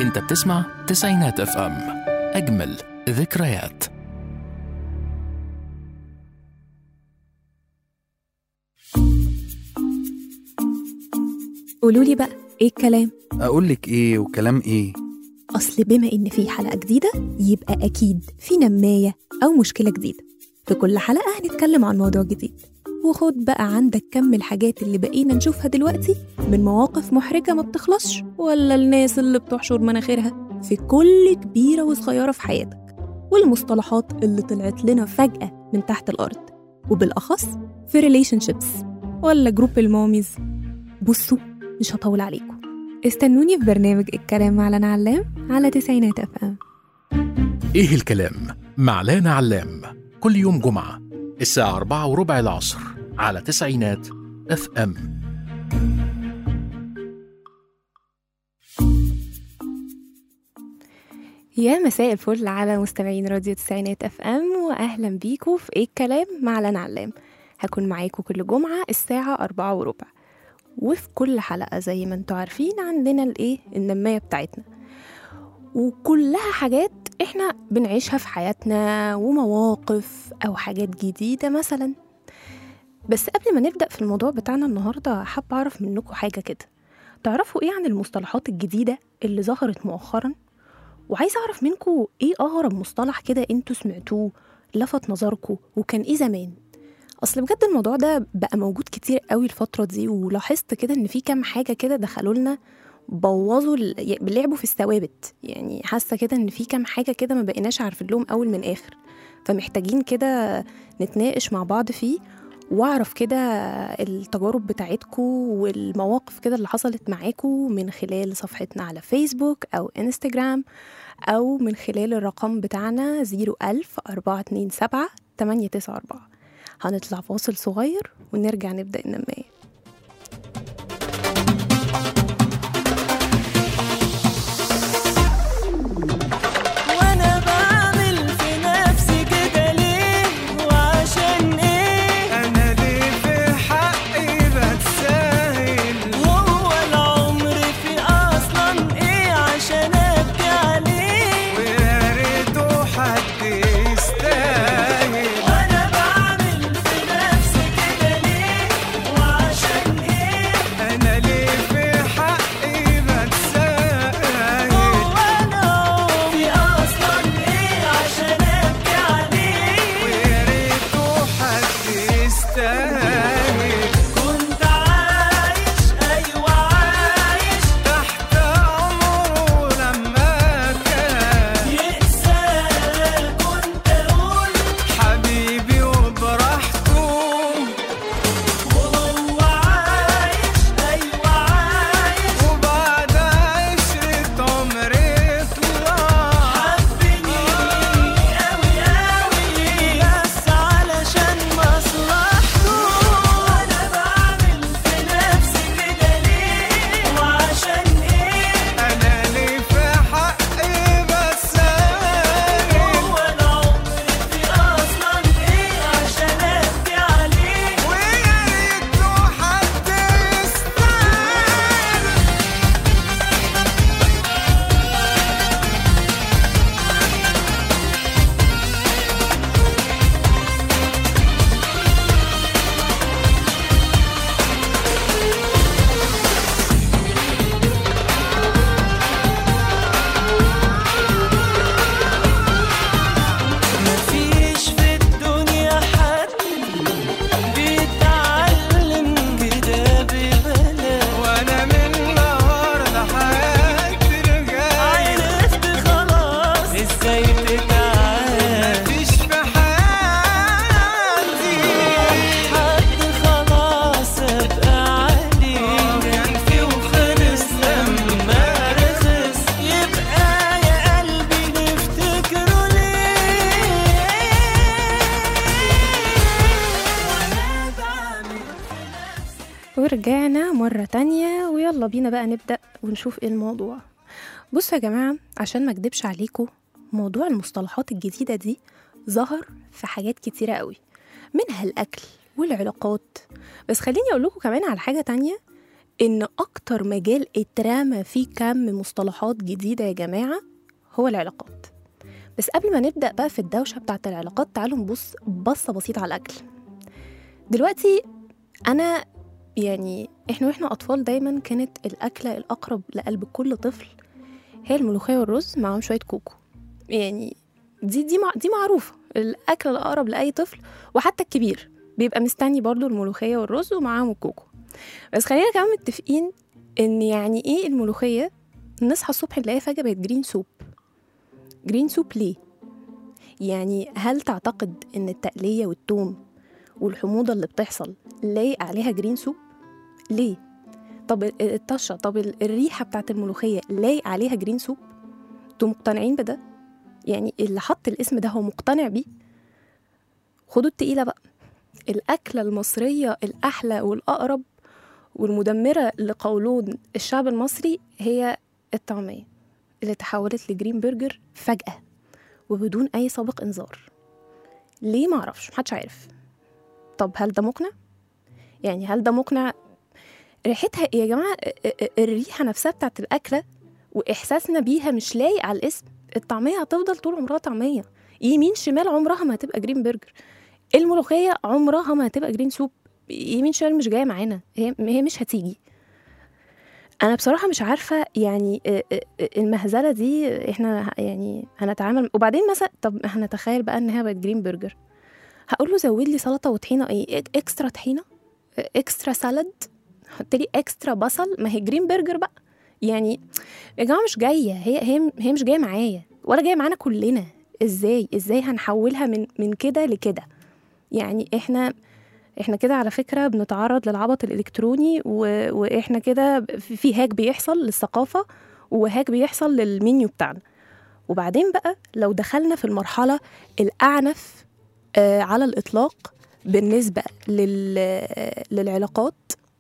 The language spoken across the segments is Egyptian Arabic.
انت بتسمع تسعينات اف ام اجمل ذكريات قولوا لي بقى ايه الكلام اقول لك ايه وكلام ايه اصل بما ان في حلقه جديده يبقى اكيد في نمايه او مشكله جديده في كل حلقه هنتكلم عن موضوع جديد وخد بقى عندك كم الحاجات اللي بقينا نشوفها دلوقتي من مواقف محرجه ما بتخلصش ولا الناس اللي بتحشر مناخيرها في كل كبيره وصغيره في حياتك والمصطلحات اللي طلعت لنا فجاه من تحت الارض وبالاخص في ريليشن شيبس ولا جروب الماميز بصوا مش هطول عليكم استنوني في برنامج الكلام مع لنا علام على تسعينات اف ام ايه الكلام مع لانا علام كل يوم جمعة الساعة أربعة وربع العصر على تسعينات اف ام يا مساء الفل على مستمعين راديو تسعينات اف ام واهلا بيكم في ايه الكلام مع لنا علام هكون معاكم كل جمعة الساعة أربعة وربع وفي كل حلقة زي ما انتوا عارفين عندنا الايه النماية بتاعتنا وكلها حاجات احنا بنعيشها في حياتنا ومواقف او حاجات جديدة مثلا بس قبل ما نبدأ في الموضوع بتاعنا النهاردة حابة أعرف منكم حاجة كده تعرفوا ايه عن المصطلحات الجديدة اللي ظهرت مؤخرا وعايزة أعرف منكم ايه أغرب مصطلح كده انتوا سمعتوه لفت نظركم وكان ايه زمان اصل بجد الموضوع ده بقى موجود كتير قوي الفتره دي ولاحظت كده ان في كام حاجه كده دخلوا لنا بوظوا ال- لعبوا في الثوابت يعني حاسه كده ان في كام حاجه كده ما بقيناش عارفين لهم اول من اخر فمحتاجين كده نتناقش مع بعض فيه واعرف كده التجارب بتاعتكم والمواقف كده اللي حصلت معاكم من خلال صفحتنا على فيسبوك او انستجرام او من خلال الرقم بتاعنا 01000 427 894 هنطلع فاصل صغير ونرجع نبدأ النماية وانا بعمل في نفسي كده ليه وعشان ايه انا ليه في حقي بتساهل هو العمر في اصلا ايه عشان ابكي عليه ويا ريته حد يستاهل وانا بعمل في نفسي كده ليه وعشان ايه انا ليه في حقي بتساهل هو العمر في اصلا ايه عشان ابكي عليه ويا ريته حد يستاهل كنت عايش ايوه عايش تحت عمره لما كان يقسى كنت اقول حبيبي وبراحته وهو عايش ايوه عايش وبعد عشرة عمري طلع حبني قوي قوي بس علشان مصلحته انا بعمل في نفسي كده ليه وعشان ايه انا ليه في حقي بس هو العمر في اصلا ايه عشان ابكي عليه ويا ريته حد يستاهل مفيش في الدنيا حد بيتعلم كده ببلاش وانا من النهارده حياتي رجعت عرفت خلاص ازاي تتعامل مفيش في حياتي حد خلاص ابقى عليه كان في وخلص لما رخص يبقى يا قلبي نفتكره ليه وانا بعمل ورجعنا مرة تانية ويلا بينا بقى نبدأ ونشوف ايه الموضوع بصوا يا جماعة عشان ما اكدبش عليكم موضوع المصطلحات الجديدة دي ظهر في حاجات كتيرة قوي منها الأكل والعلاقات بس خليني أقول لكم كمان على حاجة تانية ان اكتر مجال اترمى فيه كم مصطلحات جديده يا جماعه هو العلاقات بس قبل ما نبدا بقى في الدوشه بتاعت العلاقات تعالوا نبص بصه بسيطه على الاكل دلوقتي انا يعني احنا واحنا اطفال دايما كانت الاكله الاقرب لقلب كل طفل هي الملوخيه والرز معاهم شويه كوكو يعني دي دي مع دي معروفه الاكله الاقرب لاي طفل وحتى الكبير بيبقى مستني برضو الملوخيه والرز ومعاهم الكوكو بس خلينا كمان متفقين ان يعني ايه الملوخيه نصحى الصبح نلاقيها فجاه بقت جرين سوب جرين سوب ليه يعني هل تعتقد ان التقليه والثوم والحموضه اللي بتحصل لايق عليها جرين سوب ليه طب ال- الطشه طب ال- الريحه بتاعت الملوخيه لايق عليها جرين سوب انتوا مقتنعين بده يعني اللي حط الاسم ده هو مقتنع بيه خدوا التقيله بقى الأكلة المصرية الأحلى والأقرب والمدمرة لقولون الشعب المصري هي الطعمية اللي تحولت لجرين برجر فجأة وبدون أي سابق إنذار ليه معرفش محدش عارف طب هل ده مقنع؟ يعني هل ده مقنع؟ ريحتها يا جماعة الريحة نفسها بتاعت الأكلة وإحساسنا بيها مش لايق على الاسم الطعمية هتفضل طول عمرها طعمية يمين شمال عمرها ما هتبقى جرين برجر الملوخيه عمرها ما هتبقى جرين سوب يمين شمال مش جايه معانا هي هي مش هتيجي انا بصراحه مش عارفه يعني آه، آه، آه، المهزله دي احنا ه- يعني هنتعامل وبعدين مثلا طب هنتخيل بقى انها بقت جرين برجر هقول له زود لي سلطه وطحينه ايه إك- اكسترا طحينه آه، اكسترا سالاد حط لي اكسترا بصل ما هي جرين برجر بقى يعني يا جماعه مش جايه هي هي هي مش جايه معايا ولا جايه معانا كلنا ازاي ازاي هنحولها من من كده لكده يعني احنا احنا كده على فكره بنتعرض للعبط الالكتروني و... واحنا كده في في هاك بيحصل للثقافه وهاك بيحصل للمنيو بتاعنا وبعدين بقى لو دخلنا في المرحله الاعنف آه على الاطلاق بالنسبه لل... آه، للعلاقات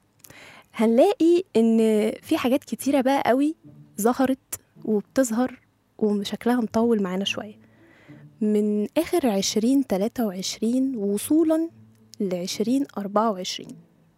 هنلاقي ان في حاجات كتيره بقى قوي ظهرت وبتظهر وشكلها مطول معانا شويه من آخر عشرين تلاتة وعشرين وصولا لعشرين أربعة وعشرين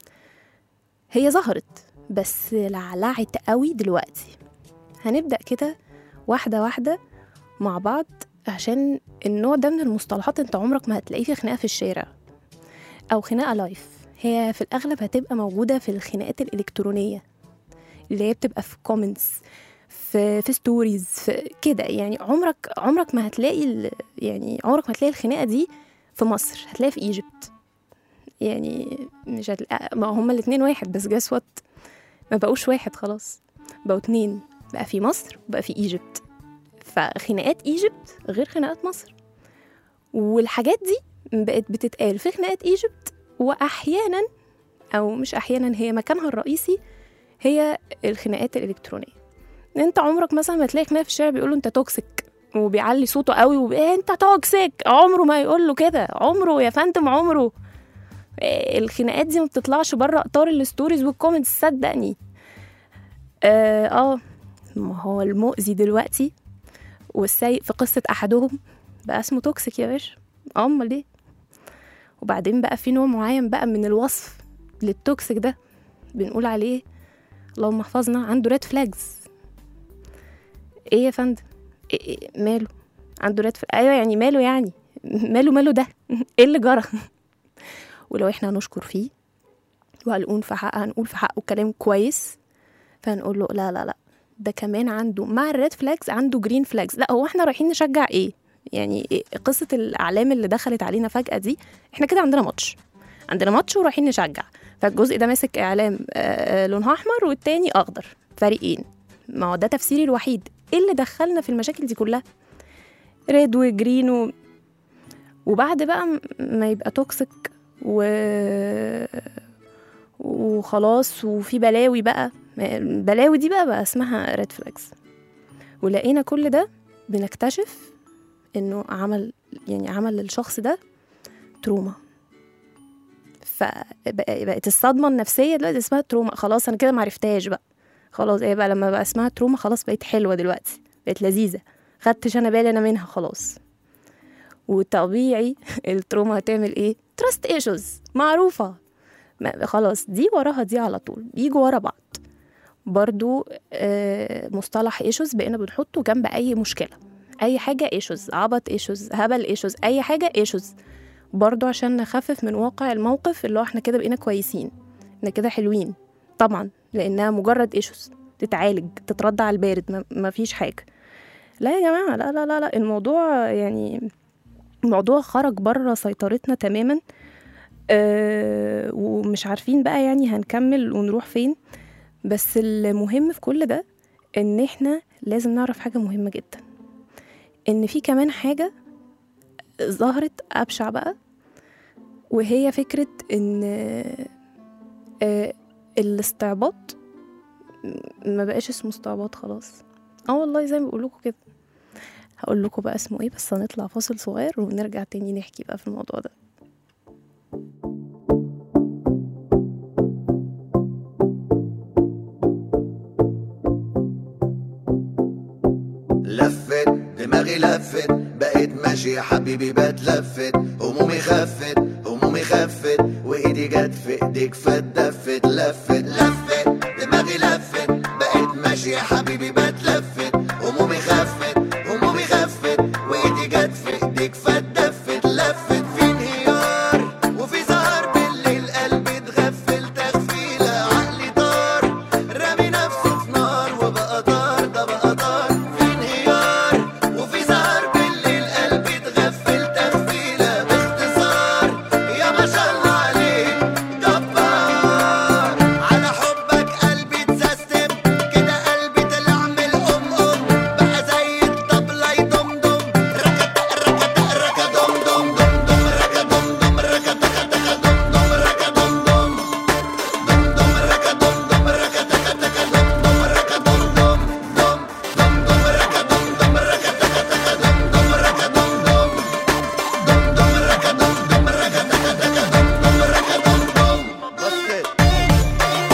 هي ظهرت بس لعلعت قوي دلوقتي هنبدأ كده واحدة واحدة مع بعض عشان النوع ده من المصطلحات انت عمرك ما هتلاقيه في خناقة في الشارع أو خناقة لايف هي في الأغلب هتبقى موجودة في الخناقات الإلكترونية اللي هي بتبقى في كومنتس في في ستوريز في كده يعني عمرك عمرك ما هتلاقي ال- يعني عمرك ما هتلاقي الخناقه دي في مصر هتلاقيها في ايجيبت يعني مش هتلاقي ما هما الاتنين واحد بس جاس وات ما بقوش واحد خلاص بقوا اتنين بقى في مصر وبقى في ايجيبت فخناقات ايجيبت غير خناقات مصر والحاجات دي بقت بتتقال في خناقات ايجيبت واحيانا او مش احيانا هي مكانها الرئيسي هي الخناقات الالكترونيه انت عمرك مثلا ما تلاقي خناقه في الشارع بيقول له انت توكسيك وبيعلي صوته قوي وب... إيه انت توكسيك عمره ما يقول له كده عمره يا فندم عمره إيه الخناقات دي ما بتطلعش بره اطار الستوريز والكومنتس صدقني اه, آه ما هو المؤذي دلوقتي والسيء في قصه احدهم بقى اسمه توكسيك يا باشا آه، امال ليه وبعدين بقى في نوع معين بقى من الوصف للتوكسيك ده بنقول عليه اللهم احفظنا عنده ريد فلاجز ايه يا فندم إيه إيه ماله عنده ريد فلاج ايوه يعني ماله يعني ماله ماله ده ايه اللي جرى ولو احنا هنشكر فيه وهنقول في حق هنقول في حقه كلام كويس فهنقول له لا لا لا ده كمان عنده مع الريد فلاجز عنده جرين فلاجز لا هو احنا رايحين نشجع ايه يعني إيه قصه الاعلام اللي دخلت علينا فجاه دي احنا كده عندنا ماتش عندنا ماتش ورايحين نشجع فالجزء ده ماسك اعلام آه، آه، لونها احمر والتاني اخضر فريقين ما هو ده تفسيري الوحيد ايه اللي دخلنا في المشاكل دي كلها ريد وجرين و... وبعد بقى م- ما يبقى توكسيك و... وخلاص وفي بلاوي بقى ما- البلاوي دي بقى بقى اسمها ريد فلاجز ولقينا كل ده بنكتشف انه عمل يعني عمل للشخص ده تروما فبقت الصدمه النفسيه دلوقتي اسمها تروما خلاص انا كده معرفتهاش بقى خلاص ايه بقى لما بقى اسمها تروما خلاص بقت حلوه دلوقتي بقت لذيذه خدتش انا بالي انا منها خلاص وطبيعي التروما هتعمل ايه تراست ايشوز معروفه ما خلاص دي وراها دي على طول بيجوا ورا بعض برضو آه، مصطلح ايشوز بقينا بنحطه جنب اي مشكله اي حاجه ايشوز عبط ايشوز هبل ايشوز اي حاجه ايشوز برضو عشان نخفف من واقع الموقف اللي هو احنا كده بقينا كويسين احنا كده حلوين طبعا لانها مجرد ايشوز تتعالج تترد على البارد ما- ما فيش حاجه لا يا جماعه لا لا لا لا الموضوع يعني الموضوع خرج بره سيطرتنا تماما أه ومش عارفين بقى يعني هنكمل ونروح فين بس المهم في كل ده ان احنا لازم نعرف حاجه مهمه جدا ان في كمان حاجه ظهرت ابشع بقى وهي فكره ان آه، الاستعباط ما بقاش اسمه استعباط خلاص اه والله زي ما بقول لكم كده هقول لكم بقى اسمه ايه بس هنطلع فاصل صغير ونرجع تاني نحكي بقى في الموضوع ده لفت دماغي لفت بقيت ماشي يا حبيبي بتلفت همومي خفت همومي خفت وايدي جت في ايديك فاتدفت لفت لفت دماغي لفت بقيت ماشي يا حبيبي بتلفت همومي خفت همومي خفت وايدي جت في ايديك فاتدفت لفت في انهيار وفي سهر بالليل قلبي اتغفل تغفيله عقلي طار رامي نفسه في نار وبقى طار ده بقى طار في انهيار وفي سهر بالليل قلبي اتغفل تغفيله باختصار يا ما شاء الله عليك جبار على حبك قلبي اتسيستم كده قلبي طلع من الام ام بقى زي الطبله يدمدم ركت ركت ركت دم دم دم دم ركت دم دم ركت تك تك دم دم ركت دم دم دم دم ركت دم دم ركت تك تك دم دم ركت دم دم دم دم دم ركت دم دم ركت تك تك دم دم ركت دم دم دم دم ركت دم دم ركت تك تك دم دم ركت دم دم بس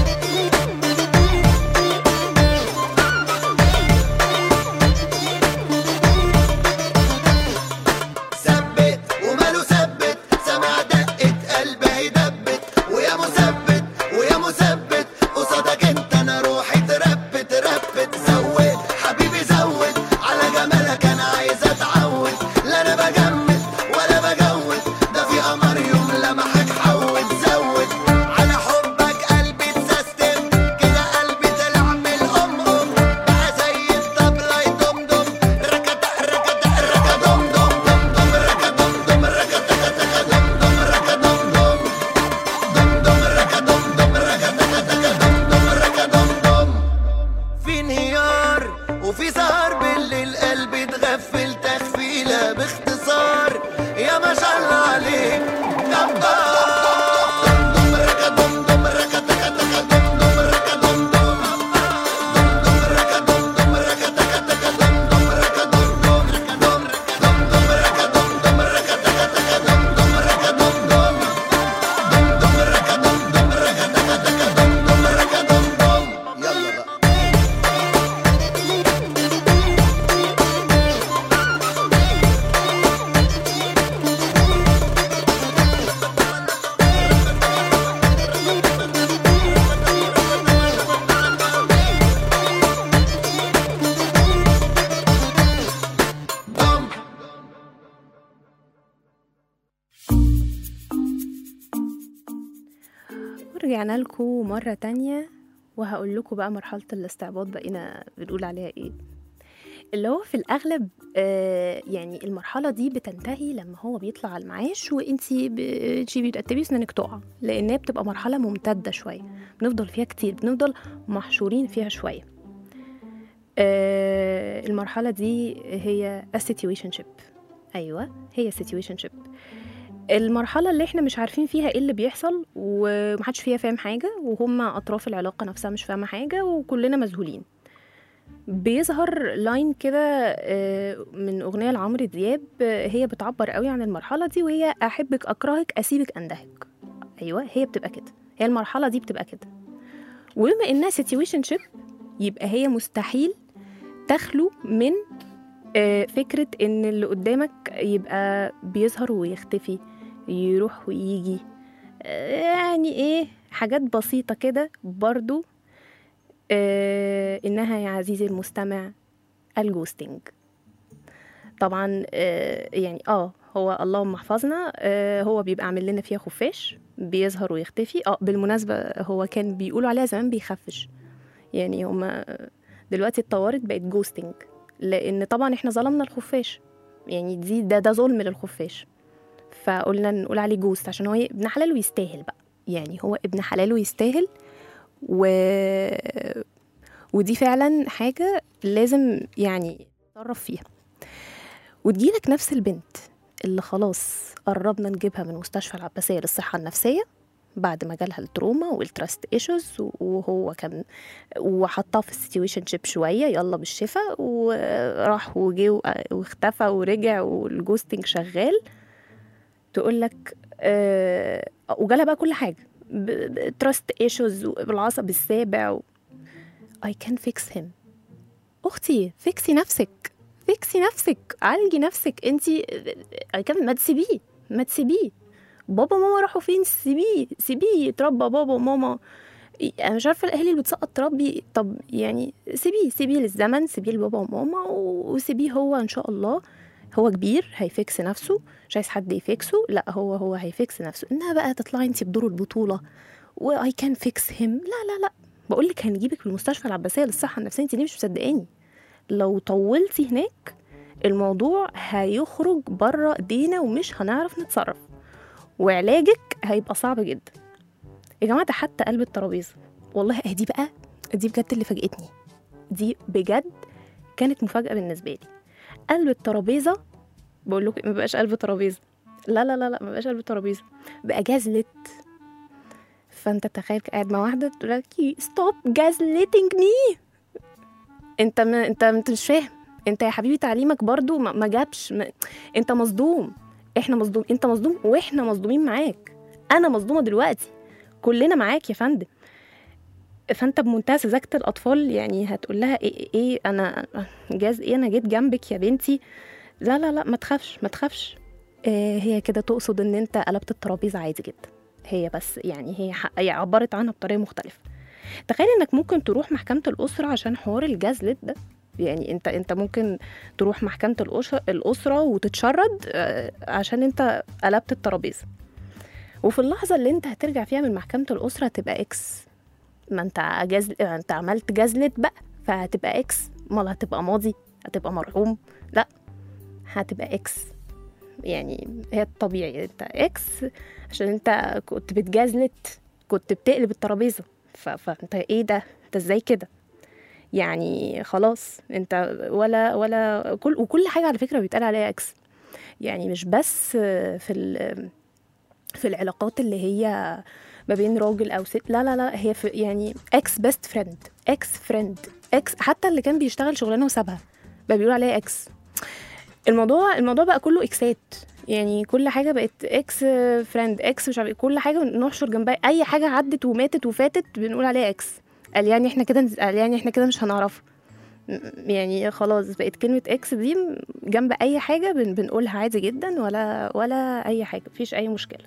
ثبت وماله ثبت سمع دقة قلبي يدبت ويا مثبت ويا مثبت قصادك انت انا روحي تربت ربت زود حبيبي زود على جمالك انا عايز اتعود لا انا بجمد ولا بجود ده في قمر يوم لمحك حود زود على حبك قلبي اتسيستم كده قلبي طلع من الام ام بقى زي الطبلة يدمدم ركت ركت ركت دم دم دم دم ركت دم دم ركت تك تك دم دم ركت دم دم دم دم ركت دم دم ركت تك تك دم دم ركت دم دم في انهيار وفي سهر بالليل قلبي اتغفل تغفيله باختصار يا ما شاء الله عليك جبار دم ركت دم دم ركت تك تك دم دم ركت دم دم دم ركت دم دم ركت تك تك دم دم ركت دم دم دم دم دم ركت دم دم ركت تك تك دم دم ركت دم دم دم دم ركت دم دم ركت تك تك دم دم ركت دم دم يلا بقى دم ورجعنا لكم مرة تانية وهقول لكم بقى مرحلة الاستعباط بقينا بنقول عليها ايه اللي هو في الأغلب آه يعني المرحلة دي بتنتهي لما هو بيطلع على المعاش وانتي بتجيبي بترتبي اسنانك تقع لأنها بتبقى مرحلة ممتدة شوية بنفضل فيها كتير بنفضل محشورين فيها شوية آه المرحلة دي هي a situationship أيوة هي situationship المرحلة اللي احنا مش عارفين فيها ايه اللي بيحصل ومحدش فيها فاهم حاجة وهم أطراف العلاقة نفسها مش فاهمة حاجة وكلنا مذهولين بيظهر لاين كده آه، من أغنية لعمرو دياب آه، هي بتعبر قوي عن المرحلة دي وهي أحبك أكرهك أسيبك أندهك أيوة هي بتبقى كده هي المرحلة دي بتبقى كده وبما إنها situationship يبقى هي مستحيل تخلو من آه، فكرة إن اللي قدامك يبقى بيظهر ويختفي يروح ويجي يعني ايه حاجات بسيطة كده برضو آه انها يا عزيزي المستمع الجوستنج طبعا آه يعني اه هو اللهم احفظنا آه هو بيبقى عامل لنا فيها خفاش بيظهر ويختفي اه بالمناسبة هو كان بيقولوا عليها زمان بيخفش يعني هما دلوقتي اتطورت بقت جوستنج لان طبعا احنا ظلمنا الخفاش يعني دي ده ده ظلم للخفاش فقلنا نقول عليه جوست عشان هو ابن حلال ويستاهل بقى يعني هو ابن حلال ويستاهل و... ودي فعلا حاجة لازم يعني نتصرف فيها وتجيلك نفس البنت اللي خلاص قربنا نجيبها من مستشفى العباسية للصحة النفسية بعد ما جالها التروما والتراست ايشوز وهو كان وحطها في السيتويشن شيب شويه يلا بالشفا وراح وجه واختفى ورجع والجوستنج شغال تقول لك آه وجالها بقى كل حاجه تراست ايشوز بالعصب السابع و... I can fix him اختي فيكسي نفسك فيكسي نفسك عالجي نفسك انت ما تسيبيه ما تسيبيه بابا ماما راحوا فين سيبيه سيبيه يتربى بابا وماما انا مش عارفه الاهالي اللي بتسقط تربي طب يعني سيبيه سيبيه للزمن سيبيه لبابا وماما وسيبيه هو ان شاء الله هو كبير هيفكس نفسه مش عايز حد يفكسه لا هو هو هيفكس نفسه انها بقى تطلعي انت بدور البطوله واي كان فيكس هيم لا لا لا بقول لك هنجيبك في المستشفى العباسيه للصحه النفسيه انت ليه مش مصدقاني لو طولتي هناك الموضوع هيخرج بره ايدينا ومش هنعرف نتصرف وعلاجك هيبقى صعب جدا يا جماعه ده حتى قلب الترابيزه والله دي بقى دي بجد اللي فاجئتني دي بجد كانت مفاجاه بالنسبه لي قلب الترابيزه بقول لكم ما بقاش قلب ترابيزه لا لا لا لا ما بقاش قلب ترابيزه بقى جازلت فانت تخيل قاعد مع واحده تقول لك ستوب جازليتنج مي انت ما انت انت مش فاهم انت يا حبيبي تعليمك برضو ما, ما جابش ما... انت مصدوم احنا مصدوم انت مصدوم واحنا مصدومين معاك انا مصدومه دلوقتي كلنا معاك يا فندم فانت بمنتهى سذاجه الاطفال يعني هتقول لها ايه, ايه انا جاز ايه انا جيت جنبك يا بنتي لا لا لا ما تخافش ما تخافش آه هي كده تقصد ان انت قلبت الترابيزه عادي جدا هي بس يعني هي, هي عبرت عنها بطريقه مختلفه تخيل انك ممكن تروح محكمه الاسره عشان حوار الجزلت ده يعني انت انت ممكن تروح محكمه الاسره الاسره وتتشرد عشان انت قلبت الترابيزه وفي اللحظه اللي انت هترجع فيها من محكمه الاسره هتبقى اكس ما انت جزل انت عملت جزلت بقى فهتبقى اكس امال هتبقى ماضي هتبقى مرحوم لا هتبقى اكس يعني هي الطبيعي انت اكس عشان انت كنت بتجازلت كنت بتقلب الترابيزه فانت ايه ده انت ازاي كده يعني خلاص انت ولا ولا كل وكل حاجه على فكره بيتقال عليها اكس يعني مش بس في في العلاقات اللي هي ما بين راجل او ست لا لا لا هي في يعني اكس بيست فريند اكس فريند اكس حتى اللي كان بيشتغل شغلانه وسابها بقى بيقولوا عليها اكس الموضوع الموضوع بقى كله اكسات يعني كل حاجه بقت اكس فريند اكس مش عارف كل حاجه نحشر جنبها اي حاجه عدت وماتت وفاتت بنقول عليها اكس قال يعني احنا كده قال يعني احنا كده مش هنعرفها يعني خلاص بقت كلمة اكس دي جنب أي حاجة بن بنقولها عادي جدا ولا ولا أي حاجة مفيش أي مشكلة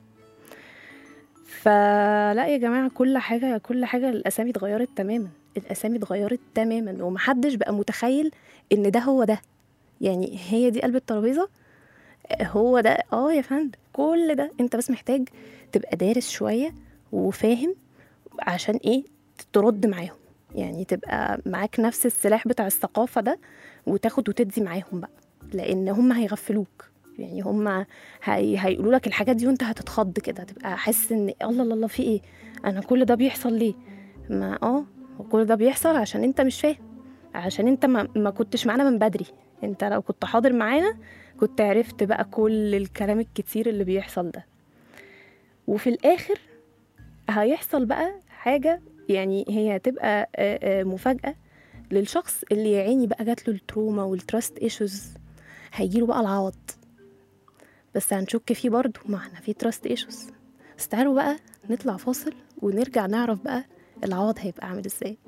فلا يا جماعة كل حاجة كل حاجة الأسامي اتغيرت تماما الأسامي اتغيرت تماما ومحدش بقى متخيل إن ده هو ده يعني هي دي قلب الترابيزة هو ده اه يا فندم كل ده انت بس محتاج تبقى دارس شوية وفاهم عشان ايه ترد معاهم يعني تبقى معاك نفس السلاح بتاع الثقافة ده وتاخد وتدي معاهم بقى لأن هم هيغفلوك يعني هم هي... هيقولوا لك الحاجات دي وانت هتتخض كده هتبقى حاسس ان الله الله الله في ايه انا كل ده بيحصل ليه ما اه كل ده بيحصل عشان انت مش فاهم عشان انت ما, ما كنتش معانا من بدري انت لو كنت حاضر معانا كنت عرفت بقى كل الكلام الكتير اللي بيحصل ده وفي الاخر هيحصل بقى حاجة يعني هي هتبقى مفاجأة للشخص اللي يا عيني بقى جات له التروما والتراست ايشوز هيجيله بقى العوض بس هنشك فيه برضه ما احنا في تراست ايشوز بس تعالوا بقى نطلع فاصل ونرجع نعرف بقى العوض هيبقى عامل ازاي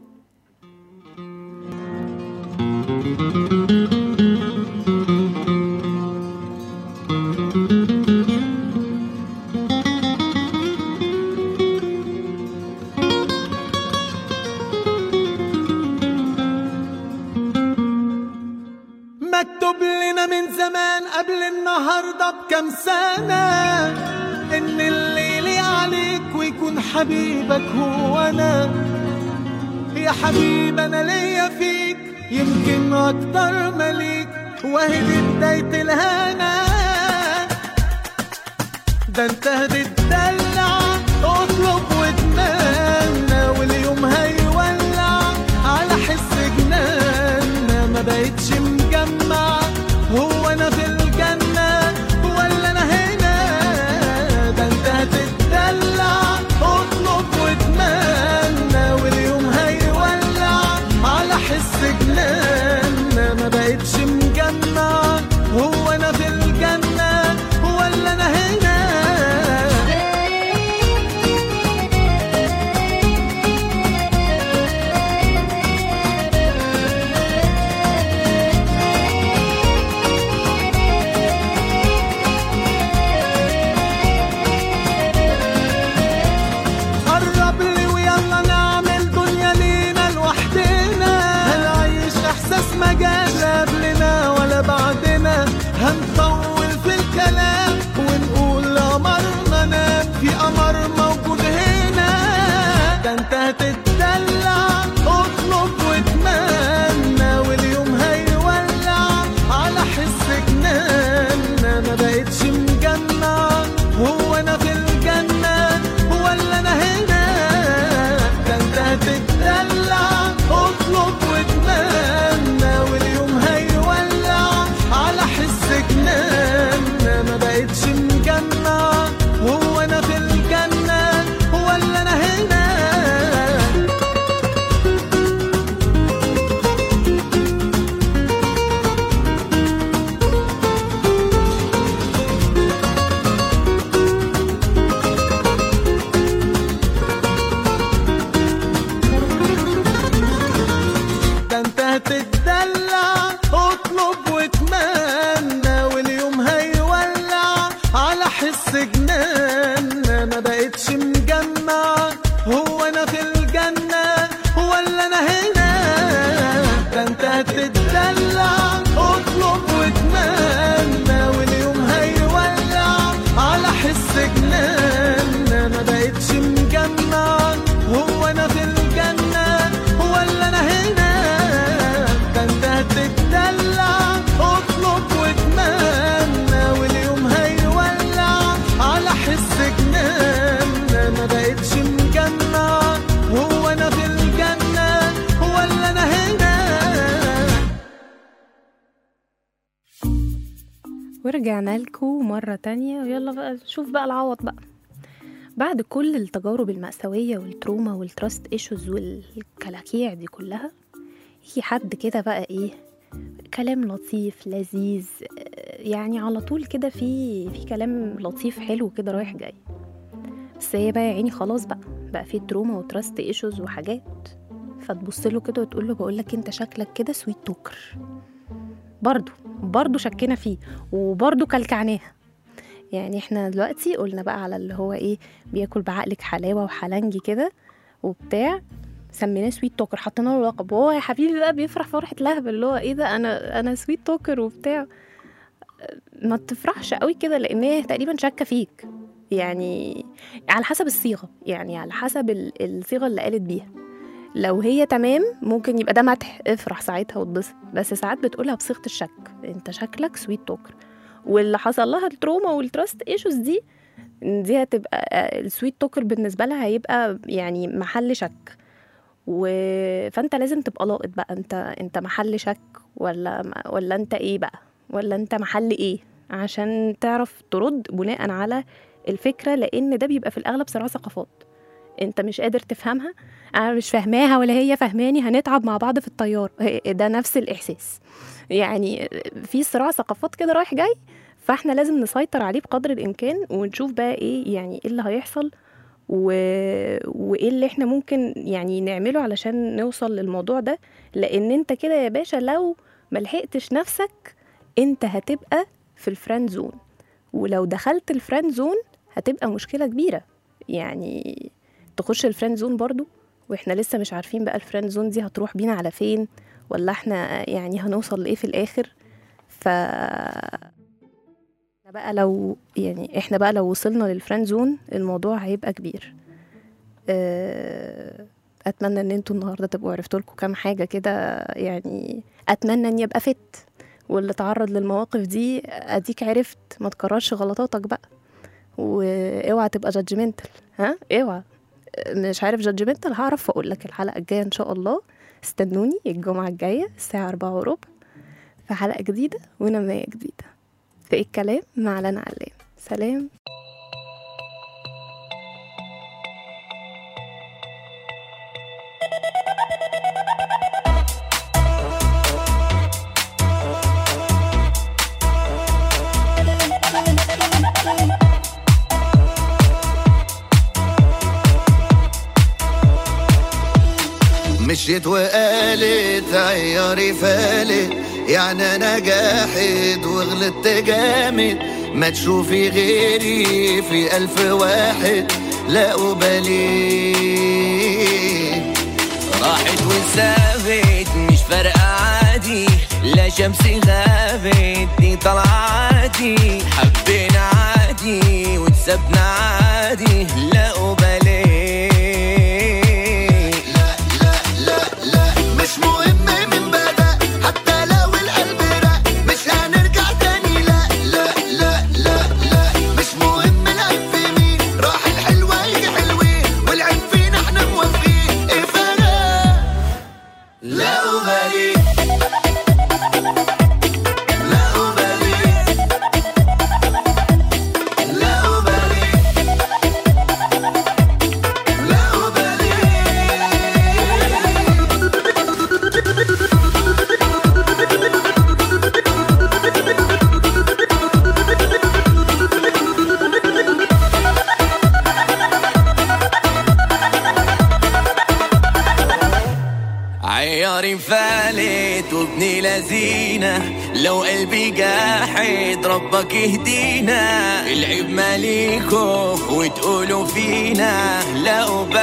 زمان قبل النهاردة بكم سنة إن الليل عليك ويكون حبيبك هو أنا يا حبيب أنا ليا فيك يمكن أكتر مليك وهي دي بداية الهنا ده انت هتتدلع اطلب واتمنى واليوم هيولع على حس جنانا ما بقتش مجمع هو انا في الجنة ولا انا هنا ده انت هتتدلع اطلب واتمنى واليوم هيولع على حس جنانا ما بقتش مجمع هو انا في الجنة ولا انا هنا قرب لي ويلا نعمل دنيا لينا لوحدنا هنعيش احساس ما جاش لا قبلنا ولا بعدنا هنطول في الكلام ونقول قمرنا نام في قمر موجود هنا ده انت هتتدلع اطلب واتمنى واليوم هيولع على حس جنانا ما بقتش مجمع هو انا في الجنة ولا انا هنا ده انت هتتدلع اطلب واتمنى واليوم هيولع على حس جنانا ما بقتش مجمع هو انا في الجنة ولا انا هنا ده انت هتتدلع اطلب واتمنى واليوم هيولع على حس جنانا ما بقتش مجمع هو انا في الجنة ولا انا هنا ده انت هتتدلع اطلب واتمنى واليوم هيولع على حس جنانا ما بقتش مجمع هو انا في الجنة ولا انا هنا ده انت هتتدلع اطلب واتمنى واليوم هيولع على حس جنانا ما بقتش مجمع هو انا في الجنة ولا انا هنا ورجعنا لكم مرة تانية ويلا بقى شوف بقى العوض بقى بعد كل التجارب المأساوية والتروما والتراست ايشوز والكلاكيع دي كلها يجي حد كده بقى ايه كلام لطيف لذيذ آه، يعني على طول كده في في كلام لطيف حلو كده رايح جاي بس هي بقى يا عيني خلاص بقى بقى في تروما وتراست ايشوز وحاجات فتبص له كده وتقول له بقول لك انت شكلك كده سويت توكر برضو برضو شكينا فيه وبرضو كلكعناها يعني احنا دلوقتي قلنا بقى على اللي هو ايه بياكل بعقلك حلاوه وحلنجي كده وبتاع سميناه سويت توكر حطينا له لقب وهو يا حبيبي بقى بيفرح فرحه لهبل اللي هو ايه ده انا انا سويت توكر وبتاع ما تفرحش قوي كده لان هي تقريبا شاكه فيك يعني على حسب الصيغه يعني على حسب ال- الصيغه اللي قالت بيها لو هي تمام ممكن يبقى ده مدح افرح ساعتها واتبسط بس ساعات بتقولها بصيغه الشك انت شكلك سويت توكر واللي حصل لها التروما والتراست ايشوز دي دي هتبقى السويت توكر بالنسبه لها هيبقى يعني محل شك و... فانت لازم تبقى لاقط بقى انت انت محل شك ولا ولا انت ايه بقى ولا انت محل ايه عشان تعرف ترد بناء على الفكره لان ده بيبقى في الاغلب صراع ثقافات انت مش قادر تفهمها انا مش فاهماها ولا هي فاهماني هنتعب مع بعض في الطيار هي- ده نفس الاحساس يعني في صراع ثقافات كده رايح جاي فاحنا لازم نسيطر عليه بقدر الامكان ونشوف بقى ايه يعني ايه اللي هيحصل و... وايه اللي احنا ممكن يعني نعمله علشان نوصل للموضوع ده لان انت كده يا باشا لو ملحقتش نفسك انت هتبقى في الفريند زون ولو دخلت الفريند زون هتبقى مشكلة كبيرة يعني تخش الفريند زون برضو واحنا لسه مش عارفين بقى الفريند زون دي هتروح بينا على فين ولا احنا يعني هنوصل لايه في الاخر ف إحنا بقى لو يعني احنا بقى لو وصلنا للفريند زون الموضوع هيبقى كبير آه، اتمنى ان انتوا النهارده تبقوا عرفتوا لكم كام حاجه كده يعني اتمنى اني ابقى فت واللي تعرض للمواقف دي اديك عرفت ما تكررش غلطاتك بقى واوعى تبقى جادجمنتال ها اوعى مش عارف جادجمنتال هعرف اقول لك الحلقه الجايه ان شاء الله استنوني الجمعه الجايه الساعه 4 وربع في حلقه جديده ونمايه جديده في ايه الكلام مع لنا علام سلام مشيت وقالت عياري فالت يعني انا جاحد وغلطت جامد ما تشوفي غيري في الف واحد لا أبالي راحت وسابت مش فارقة عادي لا شمسي غابت دي طلعة عادي حبينا عادي وتسبنا عادي لا أبالي لا لا لا لا مش مهم من بدأ حتى لو القلب رق مش هنرجع تاني لا لا لا لا لا مش مهم العيب في مين راح الحلوة يجي حلوين والعيب فينا احنا موافقين ايه فرق لا أبالي لا أبالي لا أبالي لا أبالي عياري فالت وابني لذينة لو قلبي جاحد ربك يهدينا العيب ماليكو وتقولوا فينا لا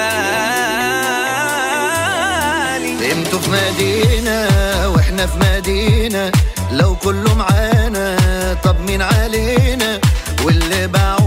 أبالي انتوا في مدينة واحنا في مدينة لو كله معانا طب مين علينا واللي باعوا